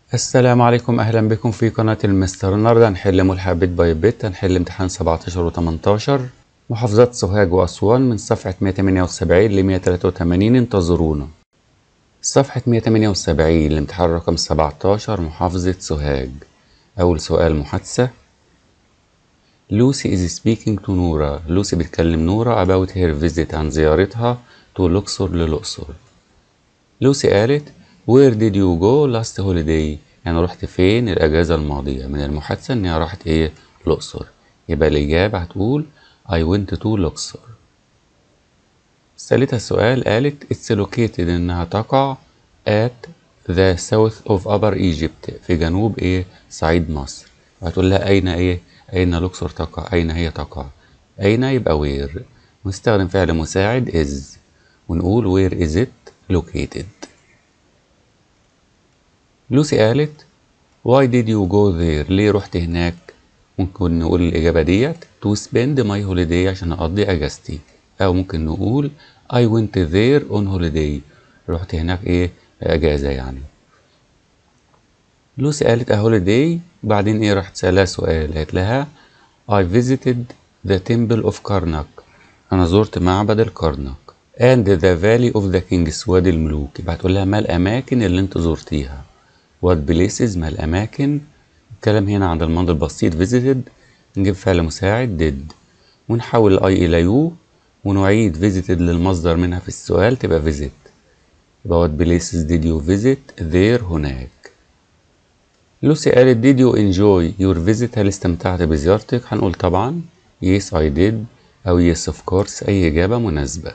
السلام عليكم اهلا بكم في قناة المستر النهارده هنحل ملحق بيت باي بيت هنحل امتحان 17 و 18 محافظات سوهاج واسوان من صفحة 178 ل 183 انتظرونا صفحة 178 الامتحان رقم 17 محافظة سوهاج أول سؤال محادثة لوسي is speaking to نورا لوسي بتكلم نورا about her visit عن زيارتها to الأقصر للأقصر لوسي قالت Where did you go last holiday؟ يعني رحت فين الأجازة الماضية من المحادثة إن هي راحت إيه الأقصر يبقى الإجابة هتقول I went to الأقصر سألتها السؤال قالت It's located إنها تقع at the south of upper Egypt في جنوب إيه صعيد مصر وهتقول لها أين إيه أين الأقصر تقع أين هي تقع أين يبقى where ونستخدم فعل مساعد is ونقول where is it located لوسي قالت why did you go there ليه رحت هناك ممكن نقول الإجابة ديت to spend my holiday عشان أقضي أجازتي أو ممكن نقول I went there on holiday رحت هناك إيه أجازة يعني لوسي قالت a holiday بعدين إيه راحت سألها سؤال قالت لها I visited the temple of Karnak أنا زرت معبد الكرنك and the valley of the kings وادي الملوك يبقى هتقول لها ما الأماكن اللي أنت زرتيها what places ما الأماكن الكلام هنا عند الماضي البسيط visited نجيب فعل مساعد did ونحول الاي إلى يو ونعيد visited للمصدر منها في السؤال تبقى visit يبقى what places did you visit there هناك لوسي قالت did you enjoy your visit هل استمتعت بزيارتك هنقول طبعا yes I did أو yes of course أي إجابة مناسبة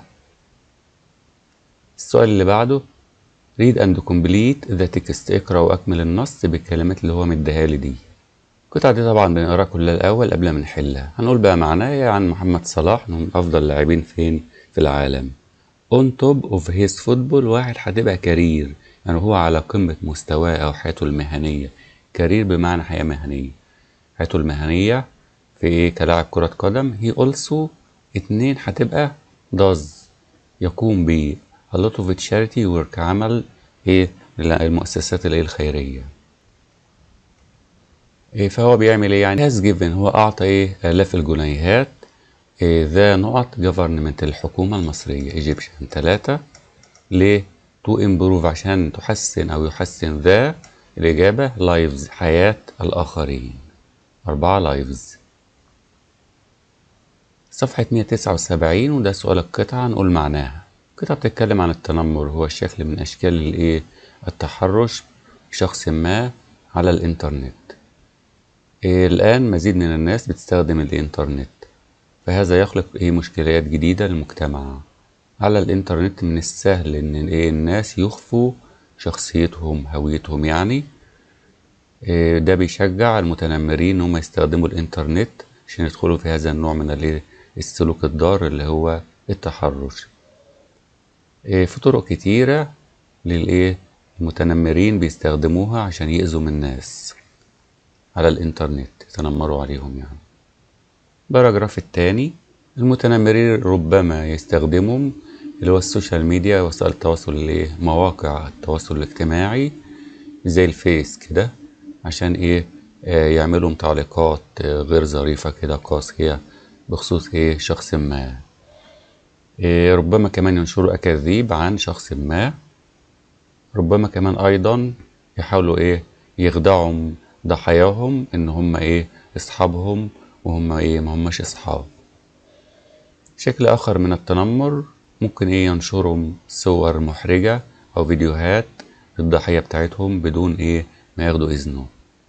السؤال اللي بعده read and complete the text اقرأ وأكمل النص بالكلمات اللي هو مديها لي دي القطعة دي طبعا بنقراها كلها الأول قبل ما نحلها هنقول بقى معناها عن محمد صلاح من أفضل اللاعبين فين في العالم on top of his football واحد هتبقى كارير يعني هو على قمة مستواه أو حياته المهنية كارير بمعنى حياة مهنية حياته المهنية في إيه كلاعب كرة قدم he also اتنين هتبقى does يقوم ب a lot of charity work عمل ايه المؤسسات الايه الخيريه إيه فهو بيعمل ايه يعني has given هو اعطى ايه الاف الجنيهات إيه ذا نقط government الحكومه المصريه ايجيبشن ثلاثة ليه تو امبروف عشان تحسن او يحسن ذا الاجابه لايفز حياه الاخرين أربعة لايفز صفحة 179 وده سؤال القطعة نقول معناها القطعة بتتكلم عن التنمر هو شكل من أشكال الإيه التحرش بشخص ما على الإنترنت إيه الآن مزيد من الناس بتستخدم الإنترنت فهذا يخلق إيه مشكلات جديدة للمجتمع على الإنترنت من السهل إن إيه الناس يخفوا شخصيتهم هويتهم يعني إيه ده بيشجع المتنمرين إن هم يستخدموا الإنترنت عشان يدخلوا في هذا النوع من السلوك الضار اللي هو التحرش في طرق كتيرة للإيه المتنمرين بيستخدموها عشان يأذوا من الناس على الإنترنت يتنمروا عليهم يعني باراجراف التاني المتنمرين ربما يستخدمهم اللي هو السوشيال ميديا وسائل التواصل اللي مواقع التواصل الاجتماعي زي الفيس كده عشان ايه آه يعملوا تعليقات آه غير ظريفة كده قاسية بخصوص ايه شخص ما إيه ربما كمان ينشروا أكاذيب عن شخص ما ربما كمان أيضا يحاولوا إيه يخدعوا ضحاياهم إن هم إيه أصحابهم وهم إيه ما هماش أصحاب شكل آخر من التنمر ممكن إيه ينشروا صور محرجة أو فيديوهات الضحية بتاعتهم بدون إيه ما ياخدوا إذنه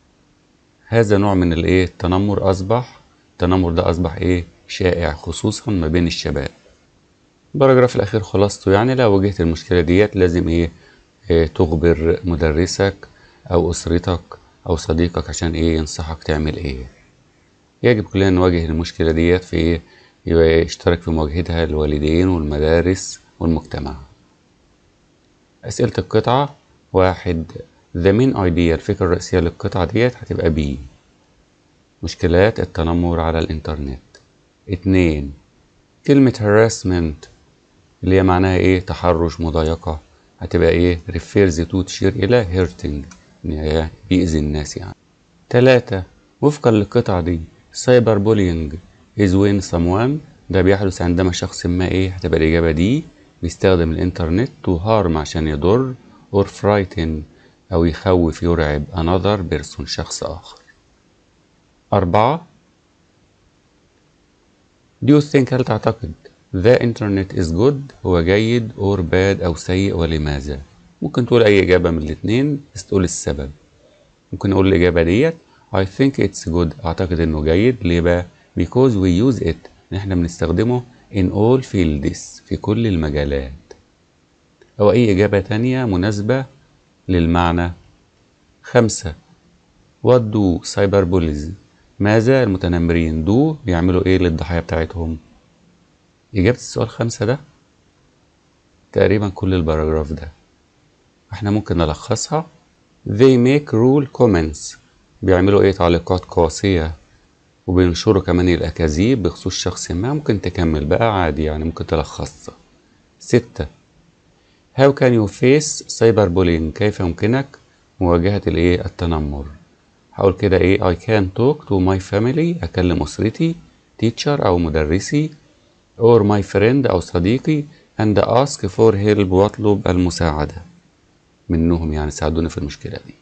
هذا نوع من الإيه التنمر أصبح التنمر ده أصبح إيه شائع خصوصا ما بين الشباب الباراجراف الأخير خلاصته يعني لو واجهت المشكلة ديت لازم إيه, إيه تخبر مدرسك أو أسرتك أو صديقك عشان إيه ينصحك تعمل إيه يجب كلنا نواجه المشكلة ديت في إيه يشترك في مواجهتها الوالدين والمدارس والمجتمع أسئلة القطعة واحد the main idea الفكرة الرئيسية للقطعة ديت هتبقى بي مشكلات التنمر على الإنترنت اتنين كلمة harassment اللي هي معناها ايه تحرش مضايقة هتبقى ايه refers to تشير الى hurting يعني بيأذي الناس يعني تلاتة وفقا للقطعة دي سايبر بولينج is when someone ده بيحدث عندما شخص ما ايه هتبقى الإجابة دي بيستخدم الإنترنت to harm عشان يضر or frighten أو يخوف يرعب another person شخص آخر أربعة Do you think هل تعتقد the internet is good هو جيد or bad أو سيء ولماذا؟ ممكن تقول أي إجابة من الاتنين بس تقول السبب ممكن أقول الإجابة ديت I think it's good أعتقد إنه جيد ليه بقى؟ because we use it إن إحنا بنستخدمه in all fields في كل المجالات أو أي إجابة تانية مناسبة للمعنى خمسة What do cyber bullies ماذا المتنمرين دو بيعملوا ايه للضحايا بتاعتهم إجابة السؤال خمسة ده تقريبا كل الباراجراف ده احنا ممكن نلخصها they make rule comments بيعملوا ايه تعليقات قاسية وبينشروا كمان الأكاذيب بخصوص شخص ما ممكن تكمل بقى عادي يعني ممكن تلخصها ستة How can you face cyberbullying كيف يمكنك مواجهة الايه التنمر هقول كده ايه I can talk to my family أكلم أسرتي teacher أو مدرسي or my friend أو صديقي and ask for help وأطلب المساعدة منهم يعني ساعدوني في المشكلة دي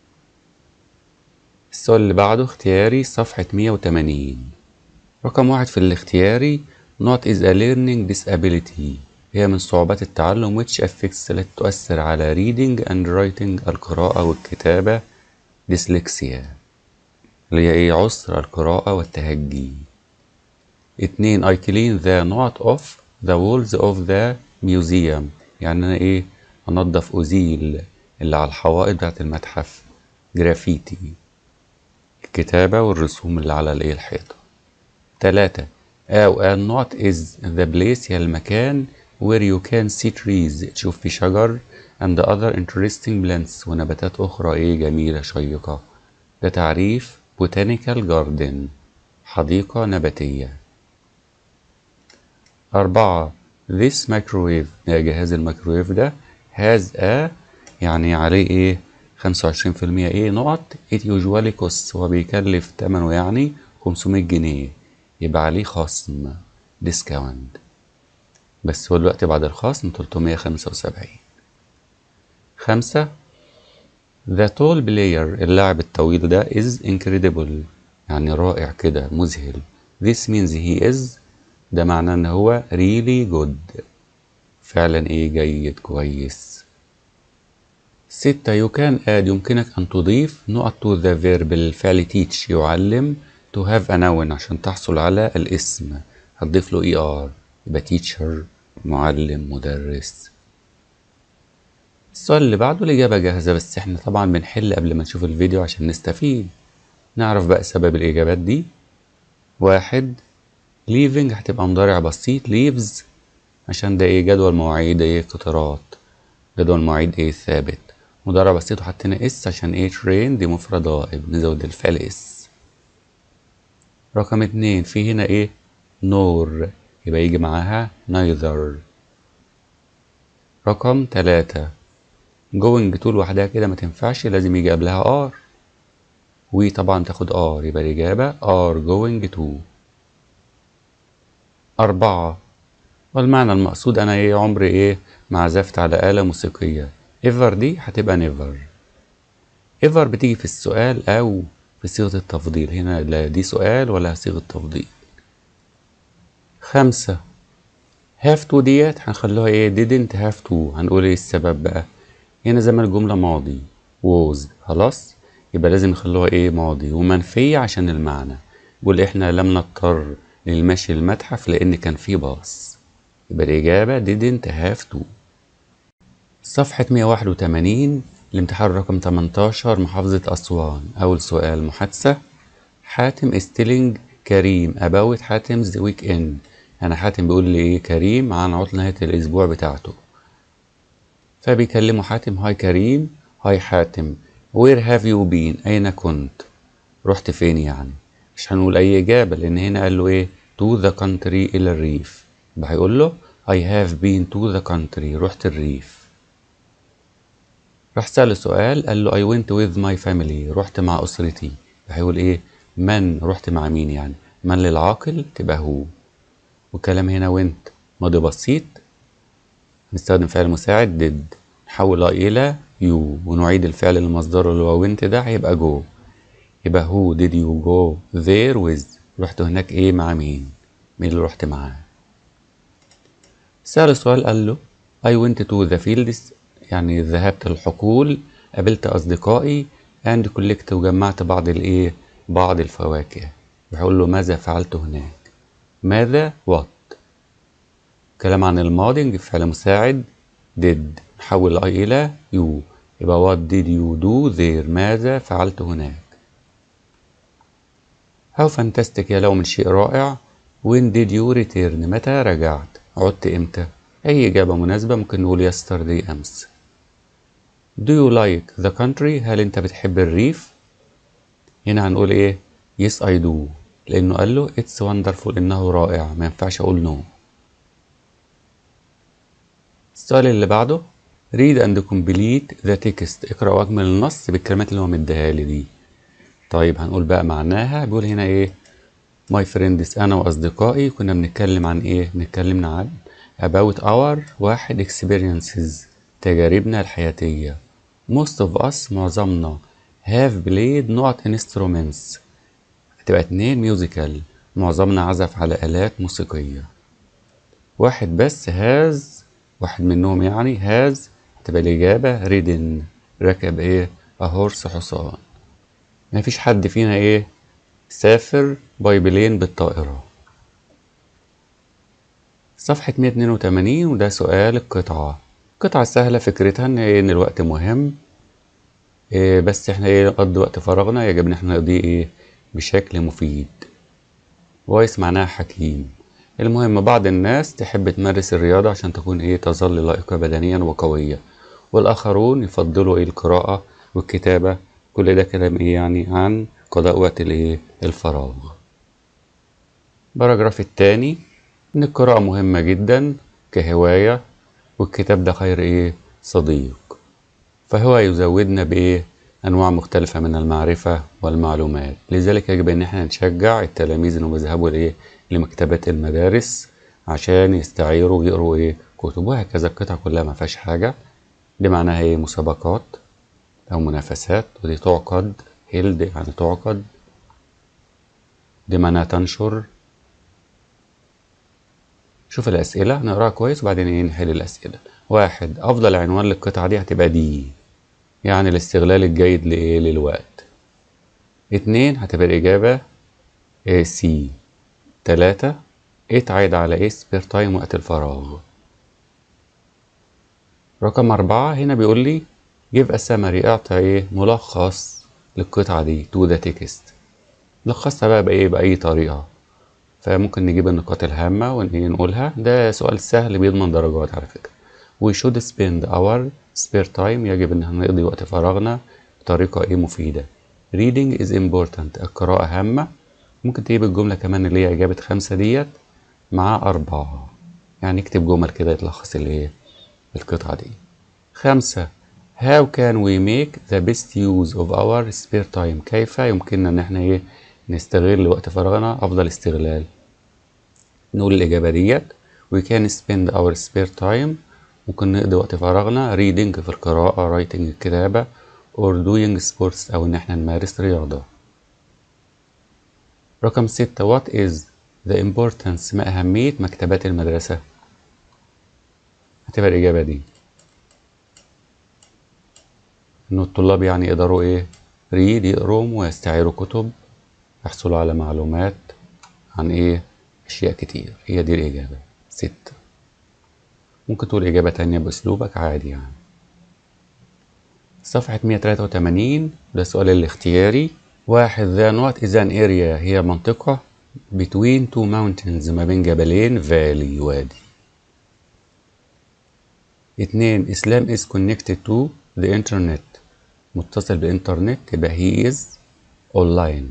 السؤال اللي بعده اختياري صفحة 180 رقم واحد في الاختياري not is a learning disability هي من صعوبات التعلم which affects التي تؤثر على reading and writing القراءة والكتابة dyslexia اللي هي ايه عسر القراءة والتهجي اتنين I clean the not of the walls of the museum يعني انا ايه انضف ازيل اللي على الحوائط بتاعت المتحف جرافيتي الكتابة والرسوم اللي على الايه الحيطة تلاتة أو a not is the place هي المكان where you can see trees تشوف في شجر and other interesting plants ونباتات أخرى إيه جميلة شيقة ده تعريف botanical garden حديقة نباتية أربعة this microwave جهاز الميكروويف ده has a يعني عليه إيه خمسة وعشرين في المية إيه نقط it usually costs هو بيكلف تمنه يعني خمسمية جنيه يبقى عليه خصم ديسكاونت بس هو دلوقتي بعد الخصم تلتمية خمسة وسبعين خمسة The tall player اللاعب الطويل ده is incredible يعني رائع كده مذهل This means he is ده معناه ان هو really good فعلا ايه جيد كويس ستة you can add يمكنك أن تضيف نقط to the verb الفعل teach يعلم to have a noun عشان تحصل على الاسم هتضيف له er يبقى teacher معلم مدرس السؤال اللي بعده الإجابة جاهزة بس احنا طبعا بنحل قبل ما نشوف الفيديو عشان نستفيد نعرف بقى سبب الإجابات دي واحد leaving هتبقى مضارع بسيط leaves عشان ده ايه جدول مواعيد ايه قطارات جدول مواعيد ايه ثابت مضارع بسيط وحطينا اس عشان ايه train دي مفرد غائب نزود الفعل اس رقم اتنين في هنا ايه نور يبقى يجي معاها neither رقم تلاتة going to لوحدها كده ما تنفعش لازم يجي قبلها are وطبعا تاخد are يبقى الإجابة are going to أربعة والمعنى المقصود أنا إيه عمري إيه ما عزفت على آلة موسيقية ever دي هتبقى never ever بتيجي في السؤال أو في صيغة التفضيل هنا لا دي سؤال ولا صيغة تفضيل خمسة have to ديت هنخلوها ايه didn't have to هنقول ايه السبب بقى هنا زي ما الجملة ماضي was خلاص يبقى لازم نخلوها ايه ماضي ومنفية عشان المعنى بيقول احنا لم نضطر للمشي المتحف لان كان في باص يبقى الإجابة didn't have to صفحة 181 الامتحان رقم 18 محافظة أسوان أول سؤال محادثة حاتم استيلينج كريم about حاتم's weekend أنا حاتم بيقول لي إيه كريم عن عطلة نهاية الأسبوع بتاعته فبيكلمه حاتم هاي كريم هاي حاتم where have you been أين كنت رحت فين يعني مش هنقول أي إجابة لأن هنا قال له إيه to the country إلى الريف يبقى هيقول له I have been to the country رحت الريف راح سأله سؤال قال له I went with my family رحت مع أسرتي هيقول إيه من رحت مع مين يعني من للعاقل تبقى هو والكلام هنا went ماضي بسيط نستخدم فعل مساعد did نحول إلى يو ونعيد الفعل لمصدره اللي هو went ده هيبقى جو يبقى who did you go there with رحت هناك ايه مع مين مين اللي رحت معاه سأل السؤال قال له I went to the fields يعني ذهبت الحقول قابلت أصدقائي and collect وجمعت بعض الايه بعض الفواكه بيقول له ماذا فعلت هناك ماذا what كلام عن الماضي فعل مساعد did نحول I إلى you يبقى what did you do there ماذا فعلت هناك How fantastic يا لو من شيء رائع When did you return متى رجعت عدت إمتى أي إجابة مناسبة ممكن نقول yesterday أمس Do you like the country هل أنت بتحب الريف هنا هنقول إيه Yes I do لأنه قال له It's wonderful إنه رائع ما ينفعش أقول no السؤال اللي بعده read and complete the text اقرأ واكمل النص بالكلمات اللي هو مديها لي دي طيب هنقول بقى معناها بيقول هنا ايه my friends انا واصدقائي كنا بنتكلم عن ايه بنتكلم عن about our واحد experiences تجاربنا الحياتية most of us معظمنا have played نوع instruments هتبقى اتنين musical معظمنا عزف على آلات موسيقية واحد بس has واحد منهم يعني has هتبقى الإجابة ridden ركب ايه a horse حصان ما فيش حد فينا ايه سافر باي بلين بالطائرة صفحة 182 وده سؤال القطعة قطعة سهلة فكرتها ان ايه ان الوقت مهم إيه بس احنا ايه نقضي وقت فراغنا يجب ان احنا نقضيه ايه بشكل مفيد وايس معناها حكيم المهم بعض الناس تحب تمارس الرياضة عشان تكون ايه تظل لائقة بدنيا وقوية والآخرون يفضلوا ايه القراءة والكتابة كل ده كلام ايه يعني عن قضاء وقت الايه الفراغ باراجراف التاني ان القراءة مهمة جدا كهواية والكتاب ده خير ايه صديق فهو يزودنا بايه انواع مختلفة من المعرفة والمعلومات لذلك يجب ان احنا نشجع التلاميذ انهم يذهبوا لايه لمكتبات المدارس عشان يستعيروا ويقروا ايه كتب وهكذا القطع كلها ما فيهاش حاجة دي معناها ايه مسابقات أو منافسات ودي تعقد هيلد يعني تعقد دي معناها تنشر شوف الأسئلة نقراها كويس وبعدين ايه نحل الأسئلة واحد أفضل عنوان للقطعة دي هتبقى دي يعني الاستغلال الجيد لإيه للوقت اتنين هتبقى الإجابة ايه سي تلاتة ايه تعيد على ايه سبير تايم وقت الفراغ رقم أربعة هنا بيقول لي give a summary اعطي ايه ملخص للقطعة دي to the text لخصها بقى بأيه بأي طريقة فممكن نجيب النقاط الهامة ونقولها ده سؤال سهل بيضمن درجات على فكرة we should spend our spare time يجب ان احنا نقضي وقت فراغنا بطريقة ايه مفيدة reading is important القراءة هامة ممكن تجيب الجملة كمان اللي هي إجابة خمسة ديت مع أربعة يعني اكتب جمل كده يتلخص اللي هي القطعة دي خمسة How can we make the best use of our spare time كيف يمكننا ان احنا ايه نستغل وقت فراغنا افضل استغلال نقول الاجابة ديت we can spend our spare time ممكن نقضي وقت فراغنا reading في القراءة writing الكتابة or doing sports او ان احنا نمارس رياضة رقم ستة what is the importance ما أهمية مكتبات المدرسة هتبقى الإجابة دي إن الطلاب يعني يقدروا إيه ريد يقروا ويستعيروا كتب يحصلوا على معلومات عن إيه أشياء كتير هي دي الإجابة ستة ممكن تقول إجابة تانية بأسلوبك عادي يعني صفحة 183 ده السؤال الاختياري واحد ذا نوت إذا اريا هي منطقة between two mountains ما بين جبلين valley وادي اتنين إسلام is connected to the internet متصل بالإنترنت يبقى he is online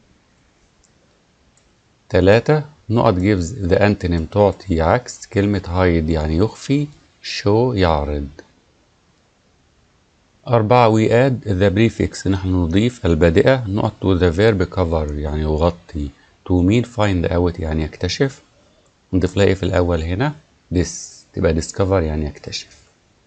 تلاتة نقط gives the antonym تعطي عكس كلمة hide يعني يخفي show يعرض أربعة we add the prefix نحن نضيف البادئة not to the verb cover يعني يغطي to mean find out يعني يكتشف نضيف لها ايه في الأول هنا this تبقى discover يعني يكتشف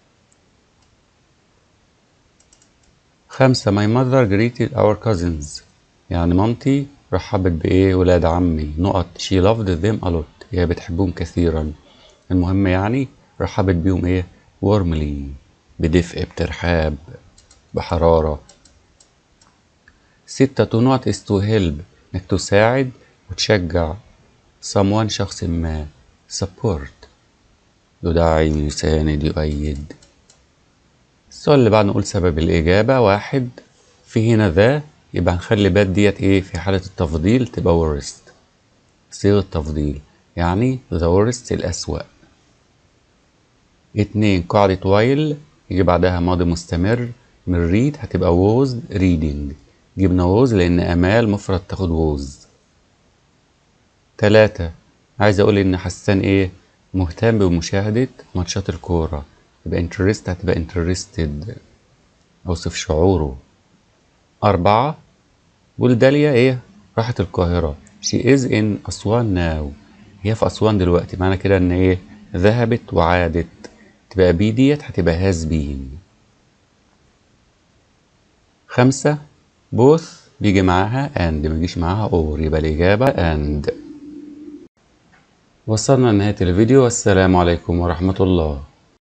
خمسة my mother greeted our cousins يعني مامتي رحبت بإيه ولاد عمي نقط she loved them a lot هي بتحبهم كثيرا المهم يعني رحبت بيهم إيه warmly بدفء بترحاب بحرارة ستة to not is to help إنك تساعد وتشجع someone شخص ما support يدعم يساند يؤيد السؤال اللي بعد نقول سبب الإجابة واحد في هنا ذا يبقى هنخلي بات ديت إيه في حالة التفضيل تبقى worst صيغة تفضيل يعني the worst الأسوأ اتنين قاعدة while يجي بعدها ماضي مستمر من read هتبقى was reading جبنا was لأن أمال مفرد تاخد was تلاتة عايز أقول إن حسان إيه مهتم بمشاهدة ماتشات الكورة يبقى interest هتبقى interested أوصف شعوره أربعة بقول داليا إيه راحت القاهرة she is in أسوان now هي في أسوان دلوقتي معنى كده إن إيه ذهبت وعادت تبقى بي ديت هتبقى هاز بين خمسة both بيجي معاها and ما يجيش معاها or يبقى الإجابة and وصلنا لنهاية الفيديو والسلام عليكم ورحمة الله